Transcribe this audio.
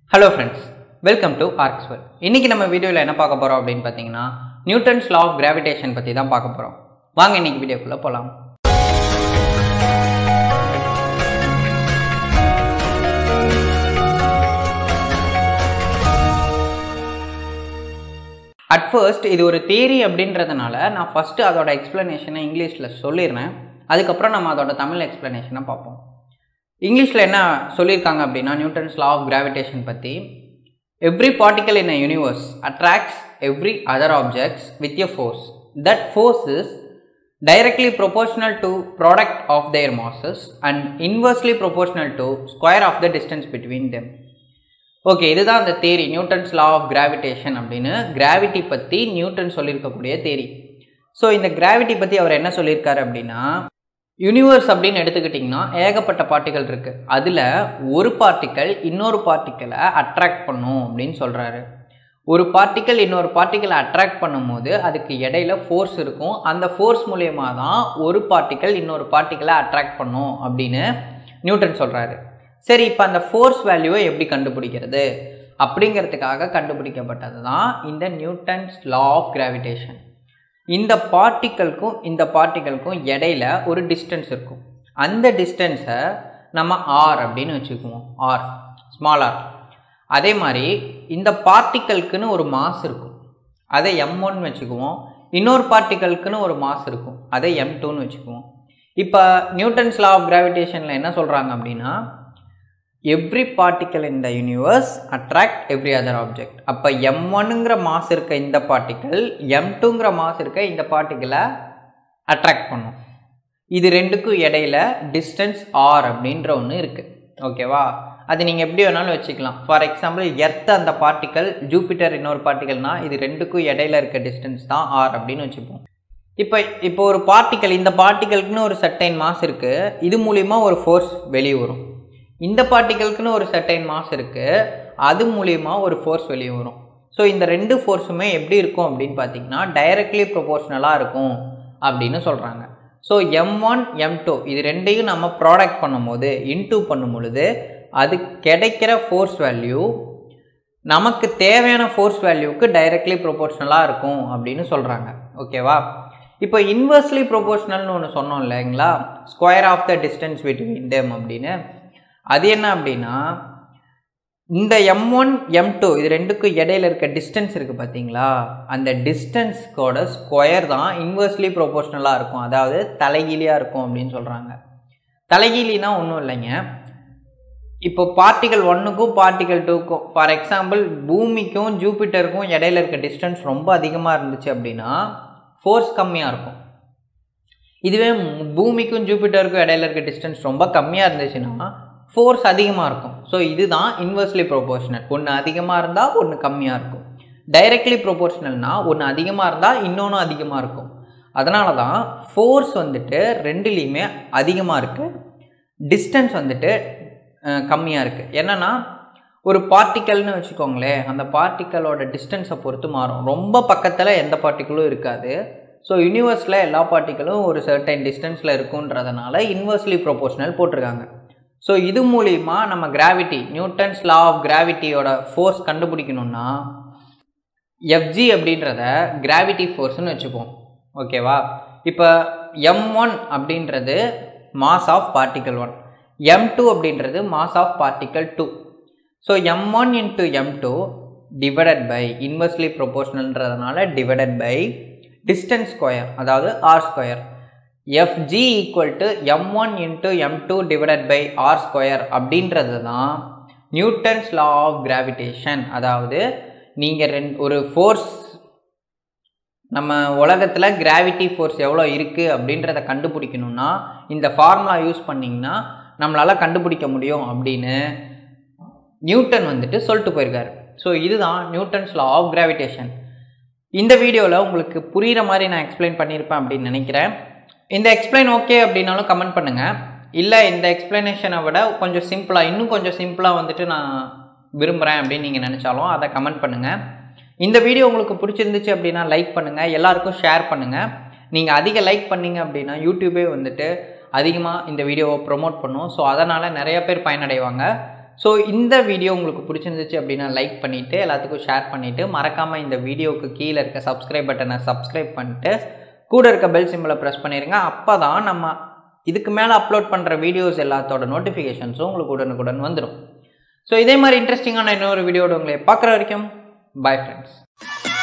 hello friends welcome to ஆர்க்ஸ்வெல் இன்னைக்கு நம்ம வீடியோவில் என்ன பார்க்க போகிறோம் அப்படின்னு பார்த்தீங்கன்னா நியூட்டன்ஸ் லா ஆஃப் கிராவிடேஷன் பற்றி தான் பார்க்க போகிறோம் வாங்க இன்னைக்கு வீடியோக்குள்ளே போகலாம் அட் ஃபர்ஸ்ட் இது ஒரு தியரி அப்படின்றதுனால நான் ஃபஸ்ட்டு அதோட எக்ஸ்ப்ளனேஷனை இங்கிலீஷில் சொல்லிடுறேன் அதுக்கப்புறம் நம்ம அதோட தமிழ் எக்ஸ்ப்ளனேஷனை பார்ப்போம் இங்கிலீஷில் என்ன சொல்லியிருக்காங்க அப்படின்னா நியூட்டன்ஸ் லா ஆஃப் கிராவிடேஷன் பற்றி every particle in a universe attracts every other objects with a force that force is directly proportional to product of their masses and inversely proportional to square of the distance between them okay இதுதான் அந்த theory Newton's law of gravitation அப்படின்னு gravity பற்றி Newton சொல்லியிருக்கக்கூடிய theory so இந்த gravity பற்றி அவர் என்ன சொல்லியிருக்காரு அப்படின்னா யூனிவர்ஸ் அப்படின்னு எடுத்துக்கிட்டிங்கன்னா ஏகப்பட்ட பார்ட்டிக்கல் இருக்குது அதில் ஒரு பார்ட்டிக்கல் இன்னொரு பார்ட்டிக்கலை அட்ராக்ட் பண்ணும் அப்படின்னு சொல்கிறாரு ஒரு பார்ட்டிக்கல் இன்னொரு பார்ட்டிக்கலை அட்ராக்ட் பண்ணும்போது அதுக்கு இடையில ஃபோர்ஸ் இருக்கும் அந்த ஃபோர்ஸ் மூலியமாக தான் ஒரு பார்ட்டிக்கல் இன்னொரு பார்ட்டிக்கலை அட்ராக்ட் பண்ணும் அப்படின்னு நியூட்டன் சொல்கிறாரு சரி இப்போ அந்த ஃபோர்ஸ் வேல்யூவை எப்படி கண்டுபிடிக்கிறது அப்படிங்கிறதுக்காக கண்டுபிடிக்கப்பட்டது தான் இந்த நியூட்டன்ஸ் லா ஆஃப் கிராவிடேஷன் இந்த பார்ட்டிக்கலுக்கும் இந்த பார்ட்டிக்கலுக்கும் இடையில ஒரு டிஸ்டன்ஸ் இருக்கும் அந்த டிஸ்டன்ஸை நம்ம ஆர் அப்படின்னு வச்சுக்குவோம் ஆர் ஸ்மால் ஆர் அதே மாதிரி இந்த பார்ட்டிக்கலுக்குன்னு ஒரு மாஸ் இருக்கும் அதை எம் ஒன் வச்சுக்குவோம் இன்னொரு பார்ட்டிக்கலுக்குன்னு ஒரு மாஸ் இருக்கும் அதை எம் டூன்னு வச்சுக்குவோம் இப்போ நியூட்டன்ஸ் லா ஆஃப் கிராவிடேஷனில் என்ன சொல்கிறாங்க அப்படின்னா every particle in the universe attract every other object அப்போ எம் ஒன்னுங்கிற மாஸ் இருக்க இந்த பார்ட்டிக்கல் எம் டூங்கிற மாஸ் இருக்க இந்த பார்ட்டிக்கலை அட்ராக்ட் பண்ணும் இது ரெண்டுக்கும் இடையில டிஸ்டன்ஸ் ஆர் அப்படின்ற ஒன்று இருக்குது ஓகேவா அது நீங்கள் எப்படி வேணாலும் வச்சுக்கலாம் ஃபார் எக்ஸாம்பிள் எர்த் அந்த பார்ட்டிக்கல் ஜூபிட்டர் இன்னொரு பார்ட்டிக்கல்னா இது ரெண்டுக்கும் இடையில இருக்க டிஸ்டன்ஸ் தான் ஆர் அப்படின்னு வச்சுப்போம் இப்போ இப்போ ஒரு பார்ட்டிக்கல் இந்த பார்ட்டிக்கலுக்குன்னு ஒரு சர்டைன் மாஸ் இருக்குது இது மூலிமா ஒரு ஃபோர்ஸ் வெளியே வரும் இந்த பார்ட்டிக்கலுக்குன்னு ஒரு சர்டைன் மாஸ் இருக்குது அது மூலிமா ஒரு ஃபோர்ஸ் வெளியே வரும் ஸோ இந்த ரெண்டு ஃபோர்ஸுமே எப்படி இருக்கும் அப்படின்னு பார்த்தீங்கன்னா டைரக்ட்லி ப்ரொபோர்ஷ்னலாக இருக்கும் அப்படின்னு சொல்கிறாங்க so M one M two இது ரெண்டையும் நம்ம ப்ராடக்ட் பண்ணும்போது இன்டூ பண்ணும் பொழுது அது கிடைக்கிற ஃபோர்ஸ் வேல்யூ நமக்கு தேவையான ஃபோர்ஸ் வேல்யூவுக்கு டைரக்ட்லி ப்ரொபோர்ஷ்னலாக இருக்கும் அப்படின்னு சொல்கிறாங்க ஓகேவா இப்போ இன்வெர்ஸ்லி ப்ரொபோர்ஷ்னல்னு ஒன்று சொன்னோம் இல்லைங்களா square of the distance between them அப்படின்னு அது என்ன அப்படின்னா இந்த எம் ஒன் எம் டூ இது ரெண்டுக்கும் இடையில இருக்க டிஸ்டன்ஸ் இருக்குது பார்த்தீங்களா அந்த டிஸ்டன்ஸ்க்கோட ஸ்கொயர் தான் இன்வெர்ஸ்லி ப்ரொபோர்ஷ்னலாக இருக்கும் அதாவது தலைகீழியாக இருக்கும் அப்படின்னு சொல்கிறாங்க தலைகீழினா ஒன்றும் இல்லைங்க இப்போ பார்ட்டிகல் ஒன்றுக்கும் பார்ட்டிகல் டூக்கும் ஃபார் எக்ஸாம்பிள் பூமிக்கும் ஜூபிட்டருக்கும் இடையில இருக்க டிஸ்டன்ஸ் ரொம்ப அதிகமாக இருந்துச்சு அப்படின்னா ஃபோர்ஸ் கம்மியாக இருக்கும் இதுவே பூமிக்கும் ஜூபிட்டருக்கும் இடையில இருக்க டிஸ்டன்ஸ் ரொம்ப கம்மியாக இருந்துச்சுன்னா ஃபோர்ஸ் அதிகமாக இருக்கும் ஸோ இதுதான் இன்வெர்ஸ்லி ப்ரொபோர்ஷனல் ஒன்று அதிகமாக இருந்தால் ஒன்று கம்மியாக இருக்கும் டைரக்ட்லி ப்ரொபோர்ஷனல்னால் ஒன்று அதிகமாக இருந்தால் இன்னொன்று அதிகமாக இருக்கும் அதனால தான் ஃபோர்ஸ் வந்துட்டு ரெண்டுலேயுமே அதிகமாக இருக்குது டிஸ்டன்ஸ் வந்துட்டு கம்மியாக இருக்குது என்னென்னா ஒரு பார்ட்டிக்கல்னு வச்சுக்கோங்களேன் அந்த பார்ட்டிக்கலோட டிஸ்டன்ஸை பொறுத்து மாறும் ரொம்ப பக்கத்தில் எந்த பார்ட்டிக்கலும் இருக்காது ஸோ யூனிவர்ஸில் எல்லா பார்ட்டிக்கலும் ஒரு சர்டைன் டிஸ்டன்ஸில் இருக்குன்றதுனால இன்வெர்ஸ்லி ப்ரொபோர்ஷனல் போட்டிருக்காங்க ஸோ இது மூலிமா நம்ம கிராவிட்டி நியூட்டன்ஸ் லா ஆஃப் கிராவிட்டியோட ஃபோர்ஸ் கண்டுபிடிக்கணும்னா எஃப்ஜி அப்படின்றத கிராவிட்டி ஃபோர்ஸ்னு வச்சுப்போம் ஓகேவா இப்போ எம் ஒன் அப்படின்றது mass of particle one M two அப்படின்றது mass of particle two so M one into M two divided by inversely ப்ரொபோர்ஷனல்ன்றதுனால டிவைடட் பை டிஸ்டன்ஸ் ஸ்கொயர் அதாவது R square FG equal to M one into M two divided by R square அப்படின்றது தான் Newton's law of gravitation அதாவது நீங்கள் ரெண்டு ஒரு force நம்ம உலகத்தில் கிராவிட்டி ஃபோர்ஸ் எவ்வளோ இருக்குது அப்படின்றத கண்டுபிடிக்கணும்னா இந்த ஃபார்முலா யூஸ் பண்ணிங்கன்னா நம்மளால் கண்டுபிடிக்க முடியும் அப்படின்னு நியூட்டன் வந்துட்டு சொல்லிட்டு போயிருக்காரு ஸோ இதுதான் நியூட்டன்ஸ் லா ஆஃப் கிராவிடேஷன் இந்த வீடியோவில் உங்களுக்கு புரிகிற மாதிரி நான் எக்ஸ்பிளைன் பண்ணியிருப்பேன் அப்படின்னு நினைக்கிறேன் இந்த எக்ஸ்பிளைன் ஓகே அப்படின்னாலும் கமெண்ட் பண்ணுங்கள் இல்லை இந்த எக்ஸ்பிளனேஷனை விட கொஞ்சம் சிம்பிளாக இன்னும் கொஞ்சம் சிம்பிளாக வந்துட்டு நான் விரும்புகிறேன் அப்படின்னு நீங்கள் நினச்சாலும் அதை கமெண்ட் பண்ணுங்கள் இந்த வீடியோ உங்களுக்கு பிடிச்சிருந்துச்சு அப்படின்னா லைக் பண்ணுங்கள் எல்லாருக்கும் ஷேர் பண்ணுங்கள் நீங்கள் அதிக லைக் பண்ணீங்க அப்படின்னா யூடியூபே வந்துட்டு அதிகமாக இந்த வீடியோவை ப்ரொமோட் பண்ணும் ஸோ அதனால் நிறைய பேர் பயனடைவாங்க ஸோ இந்த வீடியோ உங்களுக்கு பிடிச்சிருந்துச்சு அப்படின்னா லைக் பண்ணிவிட்டு எல்லாத்துக்கும் ஷேர் பண்ணிவிட்டு மறக்காமல் இந்த வீடியோவுக்கு கீழே இருக்க சப்ஸ்கிரைப் பட்டனை சப்ஸ்கிரைப் பண்ணிட்டு கூட இருக்க பெல் சிம்பிளை ப்ரெஸ் பண்ணிடுங்க அப்போ தான் நம்ம இதுக்கு மேலே அப்லோட் பண்ணுற வீடியோஸ் எல்லாத்தோட நோட்டிஃபிகேஷன்ஸும் உங்களுக்கு உடனுக்குடன் வந்துடும் ஸோ இதே மாதிரி இன்ட்ரெஸ்டிங்கான இன்னொரு வீடியோட உங்களை பார்க்குற வரைக்கும் பாய் ஃப்ரெண்ட்ஸ்